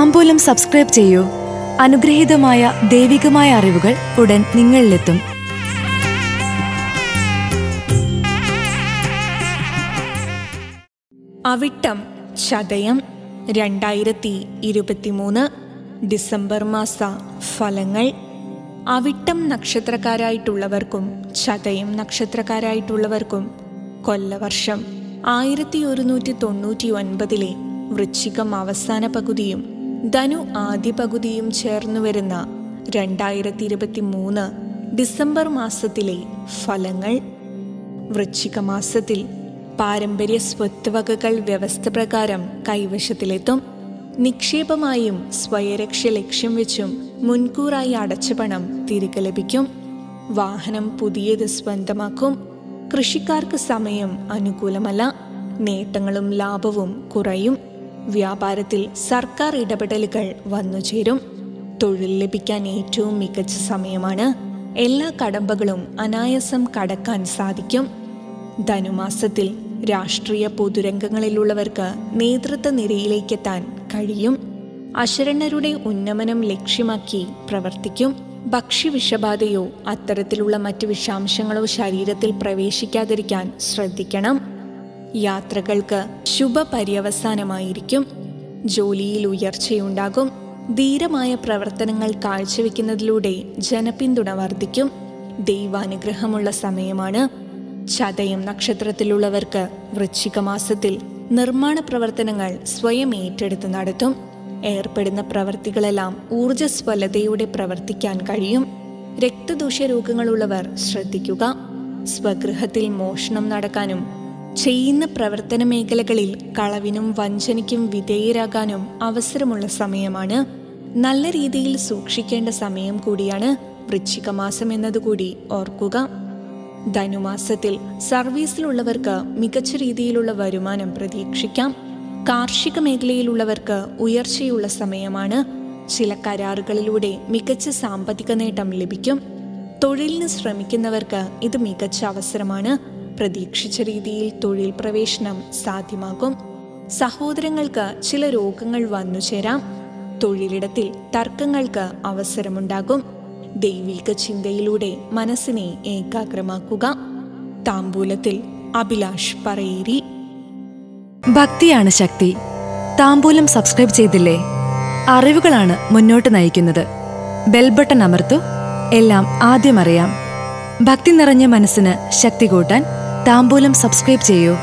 താമ്പൂലം subscribe ചെയ്യൂ അനുഗ്രഹീതമായ ദൈവികമായ അറിവുകൾ ഉടൻ നിങ്ങളിലെത്തും അവിട്ടം ചതയം രണ്ടായിരത്തി ഇരുപത്തിമൂന്ന് ഡിസംബർ മാസ ഫലങ്ങൾ അവിട്ടം നക്ഷത്രക്കാരായിട്ടുള്ളവർക്കും ചതയം നക്ഷത്രക്കാരായിട്ടുള്ളവർക്കും കൊല്ലവർഷം ആയിരത്തി ഒരുന്നൂറ്റി തൊണ്ണൂറ്റി ഒൻപതിലെ വൃശ്ചികം അവസാന പകുതിയും ധനു ആദ്യ പകുതിയും ചേർന്നു വരുന്ന രണ്ടായിരത്തി ഇരുപത്തി മൂന്ന് ഡിസംബർ മാസത്തിലെ ഫലങ്ങൾ വൃശ്ചിക മാസത്തിൽ പാരമ്പര്യ സ്വത്ത് വകകൾ വ്യവസ്ഥ പ്രകാരം കൈവശത്തിലെത്തും നിക്ഷേപമായും സ്വയരക്ഷ ലക്ഷ്യം വെച്ചും മുൻകൂറായി അടച്ച പണം തിരികെ ലഭിക്കും വാഹനം പുതിയത് സ്വന്തമാക്കും കൃഷിക്കാർക്ക് സമയം അനുകൂലമല്ല നേട്ടങ്ങളും ലാഭവും കുറയും വ്യാപാരത്തിൽ സർക്കാർ ഇടപെടലുകൾ വന്നുചേരും തൊഴിൽ ലഭിക്കാൻ ഏറ്റവും മികച്ച സമയമാണ് എല്ലാ കടമ്പകളും അനായാസം കടക്കാൻ സാധിക്കും ധനുമാസത്തിൽ രാഷ്ട്രീയ പൊതുരംഗങ്ങളിലുള്ളവർക്ക് നേതൃത്വ നിരയിലേക്കെത്താൻ കഴിയും അശരണരുടെ ഉന്നമനം ലക്ഷ്യമാക്കി പ്രവർത്തിക്കും ഭക്ഷ്യവിഷബാധയോ അത്തരത്തിലുള്ള മറ്റ് വിഷാംശങ്ങളോ ശരീരത്തിൽ പ്രവേശിക്കാതിരിക്കാൻ ശ്രദ്ധിക്കണം യാത്രകൾക്ക് ശുഭപര്യവസാനമായിരിക്കും ജോലിയിൽ ഉയർച്ചയുണ്ടാകും ധീരമായ പ്രവർത്തനങ്ങൾ കാഴ്ചവെക്കുന്നതിലൂടെ ജനപിന്തുണ വർദ്ധിക്കും ദൈവാനുഗ്രഹമുള്ള സമയമാണ് ചതയം നക്ഷത്രത്തിലുള്ളവർക്ക് വൃശ്ചിക മാസത്തിൽ നിർമ്മാണ പ്രവർത്തനങ്ങൾ സ്വയം ഏറ്റെടുത്ത് നടത്തും ഏർപ്പെടുന്ന പ്രവർത്തികളെല്ലാം ഊർജ്ജസ്വലതയോടെ പ്രവർത്തിക്കാൻ കഴിയും രക്തദോഷ രോഗങ്ങളുള്ളവർ ശ്രദ്ധിക്കുക സ്വഗൃഹത്തിൽ മോഷണം നടക്കാനും ചെയ്യുന്ന പ്രവർത്തന മേഖലകളിൽ കളവിനും വഞ്ചനയ്ക്കും വിധേയരാകാനും അവസരമുള്ള സമയമാണ് നല്ല രീതിയിൽ സൂക്ഷിക്കേണ്ട സമയം കൂടിയാണ് വൃശ്ചിക മാസം എന്നതുകൂടി ഓർക്കുക ധനുമാസത്തിൽ സർവീസിലുള്ളവർക്ക് മികച്ച രീതിയിലുള്ള വരുമാനം പ്രതീക്ഷിക്കാം കാർഷിക മേഖലയിലുള്ളവർക്ക് ഉയർച്ചയുള്ള സമയമാണ് ചില കരാറുകളിലൂടെ മികച്ച സാമ്പത്തിക നേട്ടം ലഭിക്കും തൊഴിലിന് ശ്രമിക്കുന്നവർക്ക് ഇത് മികച്ച അവസരമാണ് പ്രതീക്ഷിച്ച രീതിയിൽ തൊഴിൽ പ്രവേശനം സാധ്യമാകും സഹോദരങ്ങൾക്ക് ചില രോഗങ്ങൾ വന്നുചേരാം തൊഴിലിടത്തിൽ തർക്കങ്ങൾക്ക് അവസരമുണ്ടാകും ദൈവിക ചിന്തയിലൂടെ മനസ്സിനെ ഏകാഗ്രമാക്കുക താമ്പൂലത്തിൽ അഭിലാഷ് പറയേരി ഭക്തിയാണ് ശക്തി താമ്പൂലം സബ്സ്ക്രൈബ് ചെയ്തില്ലേ അറിവുകളാണ് മുന്നോട്ട് നയിക്കുന്നത് ബെൽബട്ടൺ അമർത്തു എല്ലാം ആദ്യം അറിയാം ഭക്തി നിറഞ്ഞ മനസ്സിന് ശക്തി കൂട്ടാൻ താമ്പൂലം സബ്സ്ക്രൈബ് ചെയ്യൂ